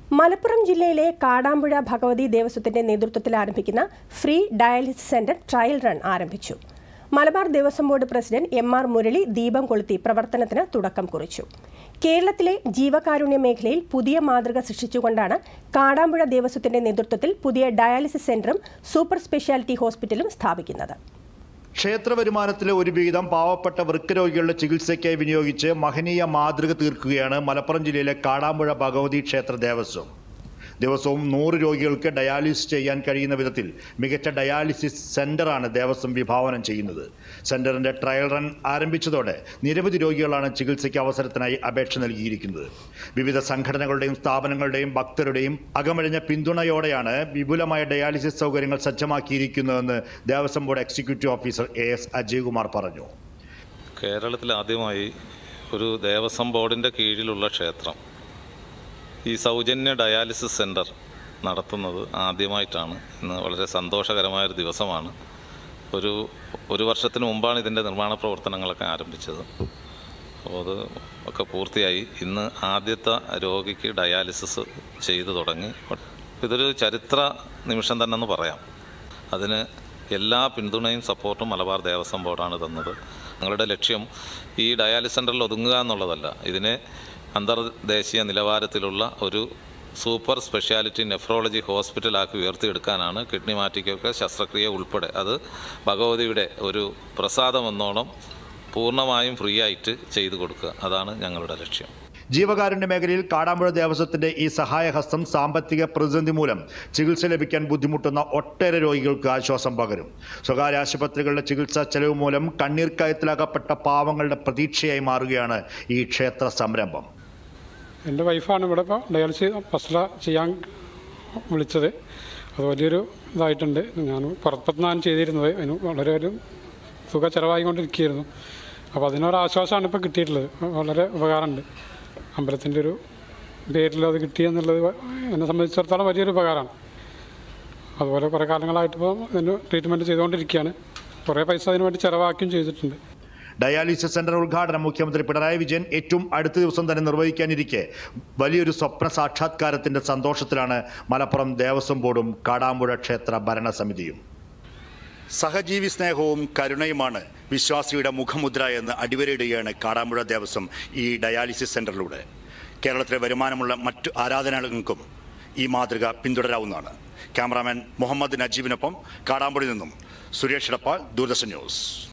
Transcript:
മലപ്പുറം ജില്ലയിലെ കാടാമ്പുഴ ഭഗവതി ദേവസ്വത്തിന്റെ നേതൃത്വത്തിൽ ആരംഭിക്കുന്ന free dialysis centre trial run ആരംഭിച്ചു Malabar Devaswom board president M R Murali ദീപം കൊളുത്തി പ്രവർത്തനത്തിന് തുടക്കം കുറിച്ചു കേരളത്തിലെ ജീവകാരുണ്യ മേഖലയിൽ പുതിയ മാതൃക സൃഷ്ടിച്ചുകൊണ്ടാണ് കാടാമ്പുഴ ദേവസ്വത്തിന്റെ നേതൃത്വത്തിൽ പുതിയ ഡയാലിസിസ് സെന്ററും സൂപ്പർ സ്പെഷ്യാലിറ്റി ഹോസ്പിറ്റലും സ്ഥാപിക്കുന്നത് ക്ഷേത്ര വരുമാനത്തിലെ ഒരു വിഹിതം പാവപ്പെട്ട വൃക്കരോഗികളുടെ ചികിത്സയ്ക്കായി വിനിയോഗിച്ച് മഹനീയ മാതൃക തീർക്കുകയാണ് മലപ്പുറം ജില്ലയിലെ കാടാമ്പുഴ ഭഗവതി ക്ഷേത്ര ദേവസ്വം ദിവസവും നൂറ് രോഗികൾക്ക് ഡയാലിസിസ് ചെയ്യാൻ കഴിയുന്ന വിധത്തിൽ മികച്ച ഡയാലിസിസ് സെന്ററാണ് ദേവസ്വം വിഭാവനം ചെയ്യുന്നത് സെന്ററിന്റെ ട്രയൽ റൺ ആരംഭിച്ചതോടെ നിരവധി രോഗികളാണ് ചികിത്സയ്ക്ക് അവസരത്തിനായി അപേക്ഷ നൽകിയിരിക്കുന്നത് വിവിധ സംഘടനകളുടെയും സ്ഥാപനങ്ങളുടെയും ഭക്തരുടെയും അകമഴിഞ്ഞ പിന്തുണയോടെയാണ് വിപുലമായ ഡയാലിസിസ് സൗകര്യങ്ങൾ സജ്ജമാക്കിയിരിക്കുന്നതെന്ന് Devaswom board executive officer A S Ajaykumar പറഞ്ഞു കേരളത്തിൽ ആദ്യമായി ഒരു ദേവസ്വം ബോർഡിൻ്റെ കീഴിലുള്ള ക്ഷേത്രം ഈ സൗജന്യ ഡയാലിസിസ് സെൻറ്റർ നടത്തുന്നത് ആദ്യമായിട്ടാണ് ഇന്ന് വളരെ സന്തോഷകരമായൊരു ദിവസമാണ് ഒരു ഒരു വർഷത്തിന് മുമ്പാണ് ഇതിൻ്റെ നിർമ്മാണ പ്രവർത്തനങ്ങളൊക്കെ ആരംഭിച്ചത് അപ്പോൾ അത് ഒക്കെ പൂർത്തിയായി ഇന്ന് ആദ്യത്തെ രോഗിക്ക് ഡയാലിസിസ് ചെയ്തു തുടങ്ങി ഇതൊരു ചരിത്ര നിമിഷം തന്നെ എന്ന് പറയാം അതിന് എല്ലാ പിന്തുണയും സപ്പോർട്ടും മലബാർ ദേവസ്വം ബോർഡാണ് തന്നത് ഞങ്ങളുടെ ലക്ഷ്യം ഈ ഡയാലിസ് സെൻ്ററിൽ ഒതുങ്ങുക എന്നുള്ളതല്ല ഇതിനെ അന്തർദേശീയ നിലവാരത്തിലുള്ള ഒരു സൂപ്പർ സ്പെഷ്യാലിറ്റി നെഫ്രോളജി ഹോസ്പിറ്റലാക്കി ഉയർത്തിയെടുക്കാനാണ് കിഡ്നി മാറ്റിക്കൊക്കെ ശസ്ത്രക്രിയ ഉൾപ്പെടെ അത് ഭഗവതിയുടെ ഒരു പ്രസാദം എന്നോണം പൂർണ്ണമായും ഫ്രീ ആയിട്ട് ചെയ്തു കൊടുക്കുക അതാണ് ഞങ്ങളുടെ ലക്ഷ്യം ജീവകാരുണ്യ മേഖലയിൽ കാടാമ്പുഴ ദേവസ്വത്തിന്റെ ഈ സഹായഹസ്തം സാമ്പത്തിക പ്രതിസന്ധി മൂലം ചികിത്സ ലഭിക്കാൻ ബുദ്ധിമുട്ടുന്ന ഒട്ടേറെ രോഗികൾക്ക് ആശ്വാസം പകരും സ്വകാര്യ ആശുപത്രികളുടെ ചികിത്സാ ചെലവ് മൂലം കണ്ണീർ കയത്തിലാക്കപ്പെട്ട പാവങ്ങളുടെ പ്രതീക്ഷയായി മാറുകയാണ് ഈ ക്ഷേത്ര സംരംഭം എൻ്റെ വൈഫാണ് ഇവിടെ ഇപ്പോൾ ഡയാലിസിസ് ഫസ്റ്റ് ചെയ്യാൻ വിളിച്ചത് അത് വലിയൊരു ഇതായിട്ടുണ്ട് ഞാൻ പുറത്തുനിന്നാണ് ചെയ്തിരുന്നത് അതിന് വളരെ ഒരു തുക ചിലവായിക്കൊണ്ടിരിക്കുകയായിരുന്നു അപ്പോൾ അതിനൊരാശ്വാസമാണ് ഇപ്പോൾ കിട്ടിയിട്ടുള്ളത് വളരെ ഉപകാരമുണ്ട് അമ്പലത്തിൻ്റെ ഒരു പേരിൽ അത് കിട്ടിയെന്നുള്ളത് എന്നെ സംബന്ധിച്ചിടത്തോളം വലിയൊരു ഉപകാരമാണ് അതുപോലെ കുറേ കാലങ്ങളായിട്ട് ഇപ്പോൾ അതിന് ട്രീറ്റ്മെൻറ്റ് ചെയ്തുകൊണ്ടിരിക്കുകയാണ് കുറേ പൈസ അതിന് വേണ്ടി ചിലവാക്കുകയും ചെയ്തിട്ടുണ്ട് ഡയാലിസിസ് സെന്റർ ഉദ്ഘാടനം മുഖ്യമന്ത്രി പിണറായി വിജയൻ ഏറ്റവും അടുത്ത ദിവസം തന്നെ നിർവഹിക്കാനിരിക്കെ വലിയൊരു സ്വപ്ന സാക്ഷാത്കാരത്തിന്റെ സന്തോഷത്തിലാണ് മലപ്പുറം ദേവസ്വം ബോർഡും കാടാമ്പുഴ ക്ഷേത്ര ഭരണസമിതിയും സഹജീവി സ്നേഹവും കരുണയുമാണ് വിശ്വാസിയുടെ മുഖമുദ്ര എന്ന് അടിവരയിടുകയാണ് കാടാമ്പുഴ ദേവസ്വം ഈ ഡയാലിസിസ് സെന്ററിലൂടെ കേരളത്തിലെ വരുമാനമുള്ള മറ്റു ആരാധനാലയങ്ങൾക്കും ഈ മാതൃക പിന്തുടരാവുന്നതാണ് ക്യാമറാമാൻ മുഹമ്മദ് നജീബിനൊപ്പം കാടാമ്പുഴയിൽ നിന്നും സുരേഷ് ഇടപ്പാൾ ദൂരദർശൻ ന്യൂസ്